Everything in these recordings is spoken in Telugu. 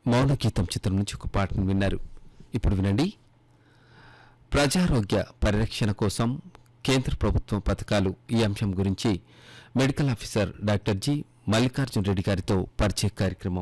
మౌనగీతం చిత్రం నుంచి ఒక పాటను విన్నారు ఇప్పుడు వినండి ప్రజారోగ్య పరిరక్షణ కోసం కేంద్ర ప్రభుత్వం పథకాలు ఈ అంశం గురించి medical officer doctor G Mallikarjun Reddy గారితో పరిచయ కార్యక్రమం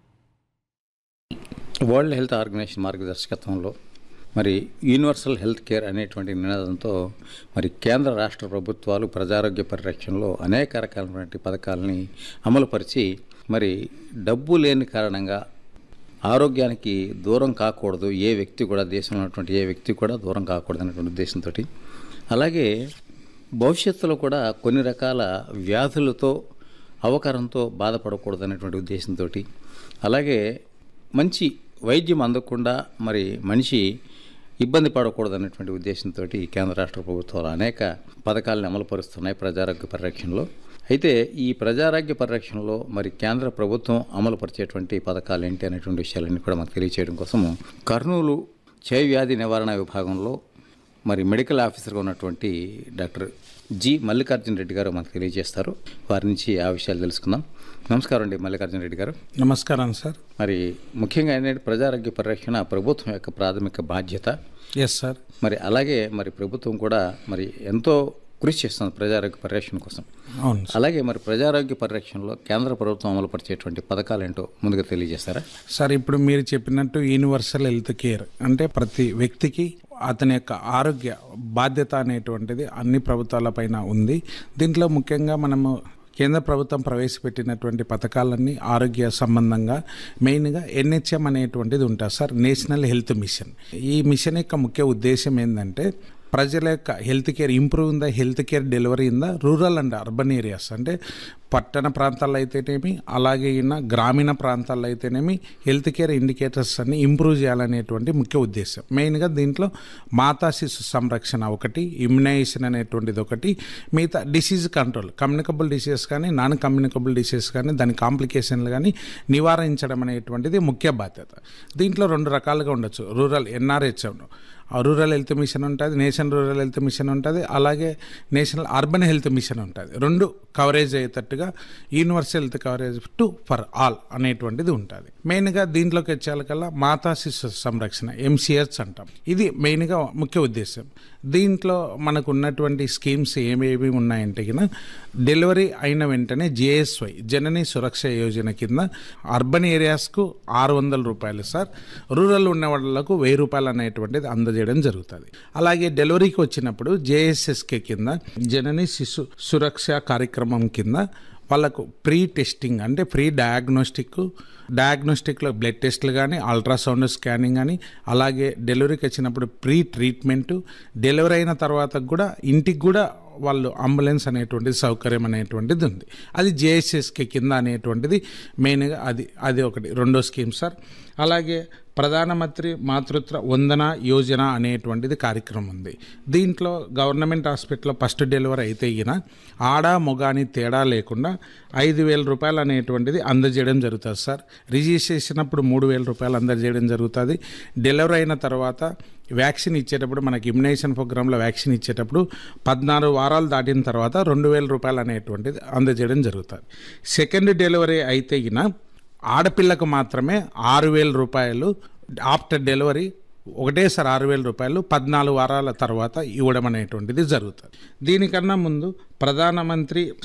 వరల్డ్ హెల్త్ ఆర్గనైజేషన్ మార్గదర్శకత్వంలో మరి యూనివర్సల్ హెల్త్ కేర్ అనేటువంటి నినాదంతో మరి కేంద్ర రాష్ట్ర ప్రభుత్వాలు ప్రజారోగ్య పరిరక్షణలో అనేక రకాలైనటువంటి పథకాలని అమలుపరిచి మరి డబ్బు లేని కారణంగా ఆరోగ్యానికి దూరం కాకూడదు ఏ వ్యక్తి కూడా దేశంలో ఉన్నటువంటి ఏ వ్యక్తి కూడా దూరం కాకూడదు అనేటువంటి ఉద్దేశంతో అలాగే భవిష్యత్తులో కూడా కొన్ని రకాల వ్యాధులతో అవకరంతో బాధపడకూడదు అనేటువంటి ఉద్దేశంతో అలాగే మంచి వైద్యం అందకుండా మరి మనిషి ఇబ్బంది పడకూడదు అనేటువంటి ఉద్దేశంతో కేంద్ర రాష్ట్ర ప్రభుత్వాలు అనేక పథకాలను అమలుపరుస్తున్నాయి ప్రజారోగ్య పరిరక్షణలో అయితే ఈ ప్రజారోగ్య పరిరక్షణలో మరి కేంద్ర ప్రభుత్వం అమలుపరిచేటువంటి పథకాలు ఏంటి అనేటువంటి విషయాలన్నీ కూడా మనకు తెలియచేయడం కోసము కర్నూలు క్షయ వ్యాధి నివారణ విభాగంలో మరి మెడికల్ ఆఫీసర్గా ఉన్నటువంటి డాక్టర్ జి మల్లికార్జున రెడ్డి గారు మనకు తెలియజేస్తారు వారి నుంచి ఆ విషయాలు తెలుసుకుందాం నమస్కారం అండి మల్లికార్జున రెడ్డి గారు నమస్కారం సార్ మరి ముఖ్యంగా ఏంటంటే ప్రజారోగ్య పరిరక్షణ ప్రభుత్వం యొక్క ప్రాథమిక బాధ్యత ఎస్ సార్ మరి అలాగే మరి ప్రభుత్వం కూడా మరి ఎంతో కృషి చేస్తుంది ప్రజారోగ్య పరిరక్షణ కోసం అవును సార్ అలాగే మరి ప్రజారోగ్య పరిరక్షణలో కేంద్ర ప్రభుత్వం అమలుపరిచేటువంటి పథకాలు ఏంటో ముందుగా తెలియజేస్తారా సార్ ఇప్పుడు మీరు చెప్పినట్టు యూనివర్సల్ హెల్త్ కేర్ అంటే ప్రతి వ్యక్తికి అతని యొక్క ఆరోగ్య బాధ్యత అనేటువంటిది అన్ని ప్రభుత్వాలపైన ఉంది దీంట్లో ముఖ్యంగా మనము కేంద్ర ప్రభుత్వం ప్రవేశపెట్టినటువంటి పథకాలన్నీ ఆరోగ్య సంబంధంగా మెయిన్గా ఎన్హెచ్ఎం అనేటువంటిది ఉంటుంది సార్ నేషనల్ హెల్త్ మిషన్ ఈ మిషన్ యొక్క ముఖ్య ఉద్దేశం ఏంటంటే ప్రజల యొక్క health care improve in the health care delivery in the rural and urban areas అంటే పట్టణ ప్రాంతాల్లో అయితేనేమి అలాగే ఇన్న గ్రామీణ ప్రాంతాల్లో అయితేనేమి హెల్త్ కేర్ ఇండికేటర్స్ అన్ని ఇంప్రూవ్ చేయాలనేటువంటి ముఖ్య ఉద్దేశం మెయిన్గా దీంట్లో మాతా శిశు సంరక్షణ ఒకటి ఇమ్యునైజేషన్ అనేటువంటిది ఒకటి మిగతా డిసీజ్ కంట్రోల్ కమ్యూనికబుల్ డిసీజెస్ కానీ నాన్ కమ్యూనికబుల్ డిసీజెస్ కానీ దాని కాంప్లికేషన్లు కానీ నివారించడం అనేటువంటిది ముఖ్య బాధ్యత దీంట్లో రెండు రకాలుగా ఉండొచ్చు rural NRHM rural health mission ఉంటుంది నేషనల్ రూరల్ హెల్త్ మిషన్ ఉంటుంది అలాగే నేషనల్ అర్బన్ హెల్త్ మిషన్ ఉంటుంది రెండు కవరేజ్ అయ్యేటట్టుగా universal health coverage to for all అనేటువంటిది ఉంటుంది మెయిన్గా దీంట్లోకి వచ్చేకల్లా మాతా శిశు సంరక్షణ ఎంసీహెచ్ అంటాం ఇది మెయిన్గా ముఖ్య ఉద్దేశం దీంట్లో మనకు ఉన్నటువంటి స్కీమ్స్ ఏమేమి ఉన్నాయంటే కింద డెలివరీ అయిన వెంటనే జేఎస్వై జనని సురక్ష యోజన కింద అర్బన్ ఏరియాస్కు ఆరు వందల రూపాయలు సార్ రూరల్ ఉన్న వాళ్ళకు వెయ్యి రూపాయలు అనేటువంటిది అందజేయడం జరుగుతుంది అలాగే డెలివరీకి వచ్చినప్పుడు జేఎస్ఎస్కే కింద జనని శిశు సురక్ష కార్యక్రమం కింద వాళ్ళకు ప్రీ టెస్టింగ్ అంటే ప్రీ డయాగ్నోస్టిక్ డయాగ్నోస్టిక్లో బ్లడ్ టెస్ట్లు కానీ అల్ట్రాసౌండ్ స్కానింగ్ కానీ అలాగే డెలివరీకి వచ్చినప్పుడు ప్రీ ట్రీట్మెంటు డెలివరీ అయిన తర్వాత కూడా ఇంటికి కూడా వాళ్ళు అంబులెన్స్ అనేటువంటిది సౌకర్యం అనేటువంటిది ఉంది అది జేఎస్ఎస్కే కింద అనేటువంటిది మెయిన్గా అది అది ఒకటి రెండో స్కీమ్ సార్ అలాగే ప్రధానమంత్రి మాతృత్వ వందన యోజన అనేటువంటిది కార్యక్రమం ఉంది దీంట్లో గవర్నమెంట్ హాస్పిటల్లో ఫస్ట్ డెలివరీ అయితే ఈయన ఆడ మొగ అని తేడా లేకుండా ఐదు వేల రూపాయలు అనేటువంటిది అందజేయడం జరుగుతుంది సార్ రిజిస్ట్రేషన్ అప్పుడు మూడు వేల రూపాయలు అందజేయడం జరుగుతుంది డెలివరీ అయిన తర్వాత వ్యాక్సిన్ ఇచ్చేటప్పుడు మనకి ఇమ్యునైజేషన్ ప్రోగ్రాంలో వ్యాక్సిన్ ఇచ్చేటప్పుడు పద్నాలుగు వారాలు దాటిన తర్వాత రెండు వేల రూపాయలు అనేటువంటిది అందజేయడం జరుగుతుంది సెకండ్ డెలివరీ అయితే గిన ఆడపిల్లకు మాత్రమే ఆరు వేల రూపాయలు ఆఫ్టర్ డెలివరీ ఒకటేసారి ఆరు వేల రూపాయలు పద్నాలుగు వారాల తర్వాత ఇవ్వడం అనేటువంటిది జరుగుతుంది దీనికన్నా ముందు ప్రధానమంత్రి